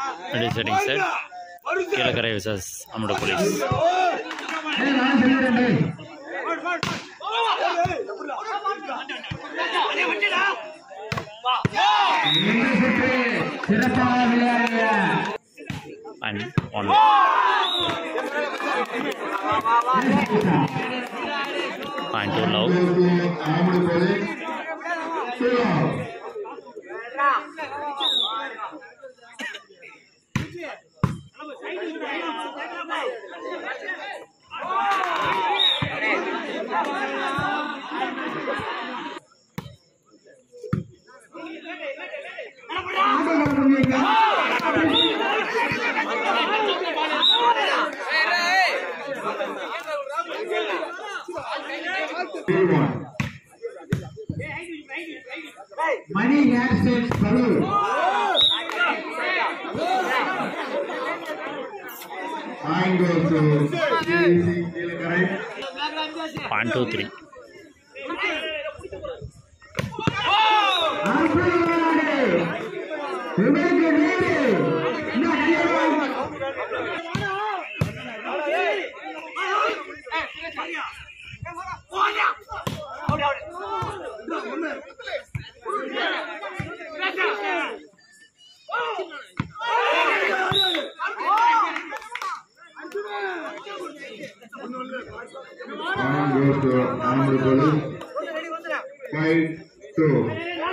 It is setting set. Keelakarai விசாஸ் அமுட police ஏய், நான் சொல்லிடுறேன் டேய். இன்று சுற்று சிறப்பாக விளையாடுங்க and one point two love மணி ஹேர் ஸ்டைல்ஸ் பலு point two three Five, two.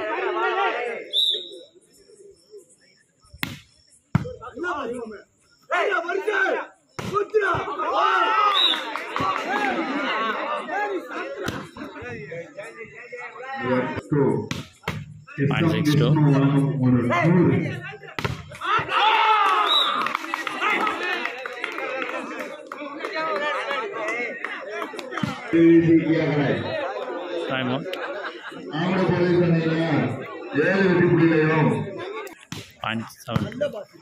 Number two. Point six two. ஒரு நூறு டைம் ஒன் ஆம்பளை போலீஸ் அணியில ஏழு வெற்றி புள்ளிகளையும் point seven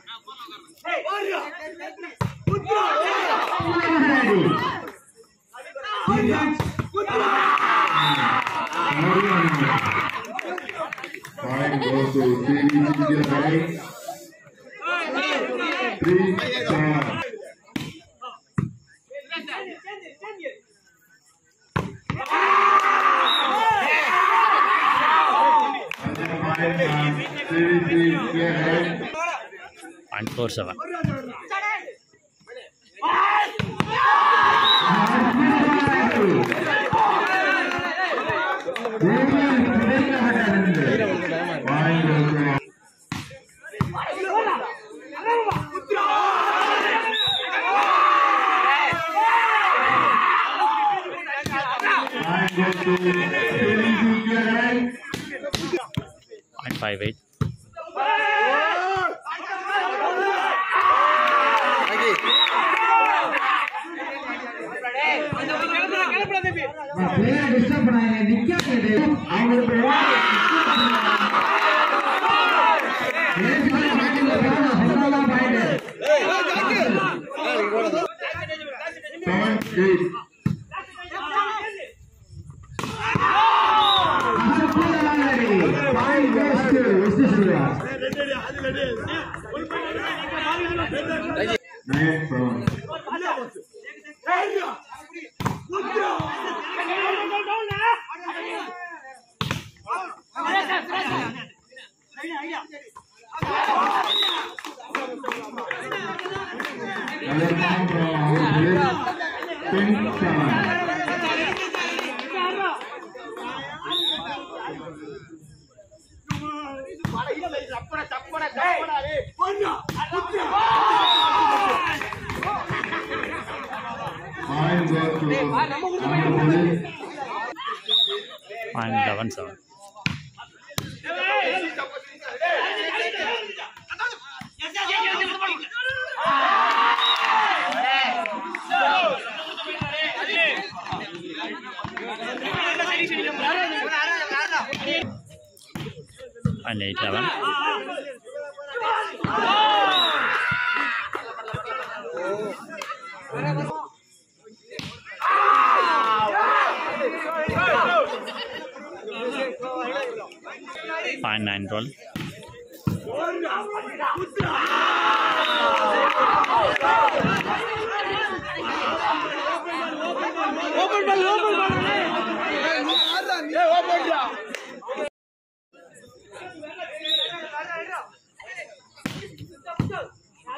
Point goes to CBC Three, seven. Point four seven point five eight player disturb பண்ணாங்க நிக்காதீங்க அவங்களுக்கு Seven, eight. Nine, seven. Another point from our village. Ten, seven. Point goes to our village. Point eleven seven point eight eleven point nine twelve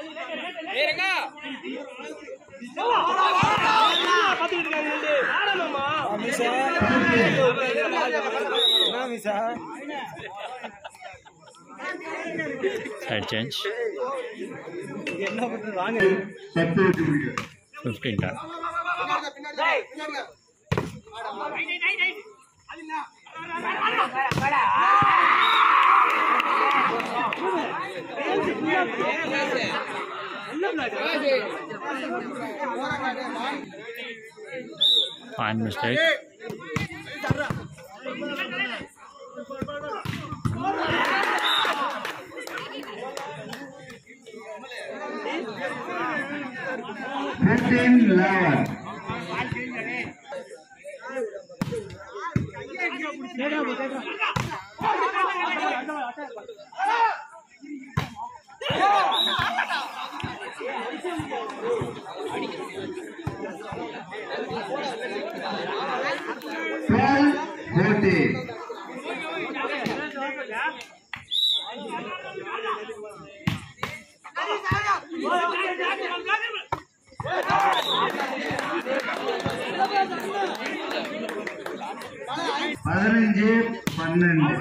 side change பத்து விட்டு பிடிக்க fifteen டன் Fine mistake. Fifteen eleven. Twelve forty. பதினஞ்சு பன்னெண்டு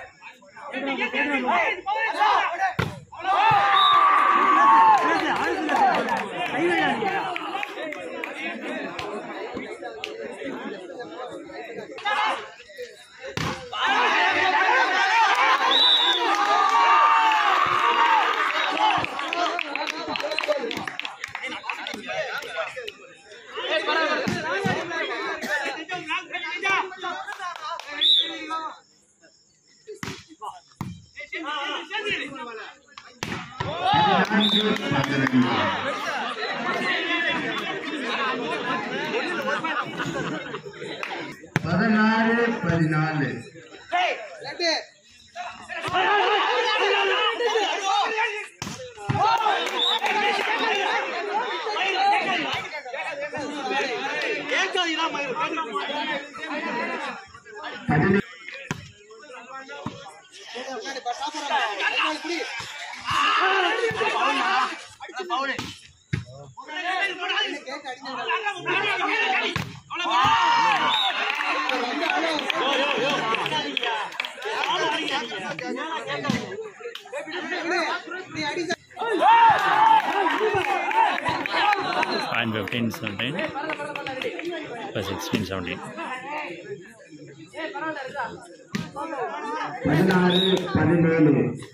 பதினான்கு பதினஞ்சு பதினாறு பதினாலு பதினேழு Fine 15, 17. Plus 16, 17. பதினாறு பதினேழு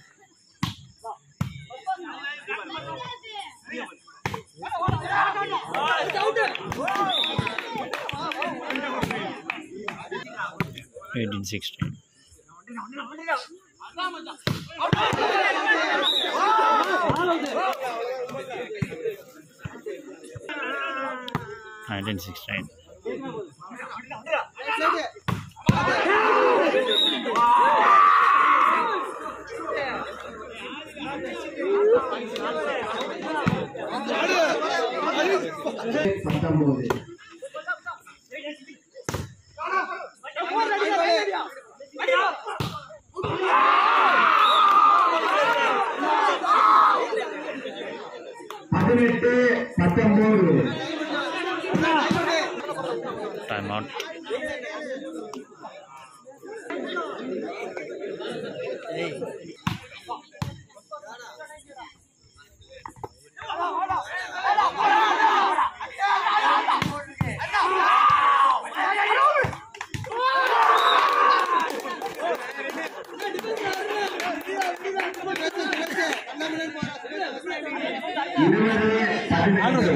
Eighteen, sixteen. Nineteen, sixteen. பத்தொன்பது பதினெட்டு பத்தொன்பது Time out. இருபது பதினெட்டு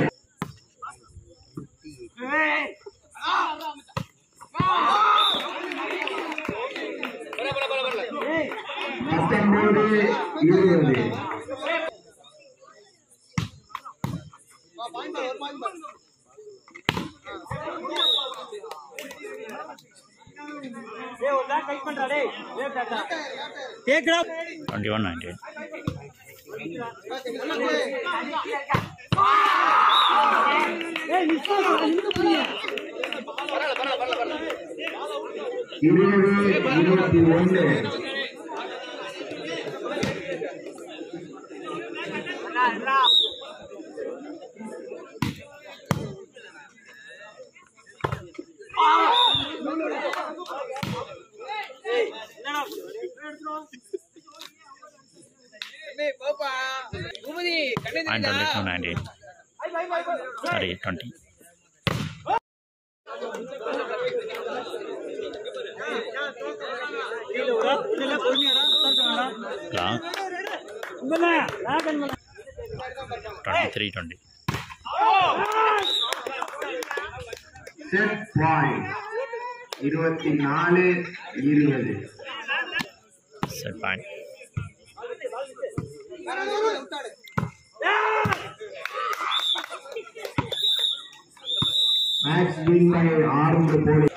பத்தொன்பது இருபது Twenty-one, nineteen. இருபது இருபத்தி ஒன்று Rap. Point twenty two ninety eight sorry twenty twenty three twenty set point இருபத்தி நாலு இருபது set point match win by Arumuga police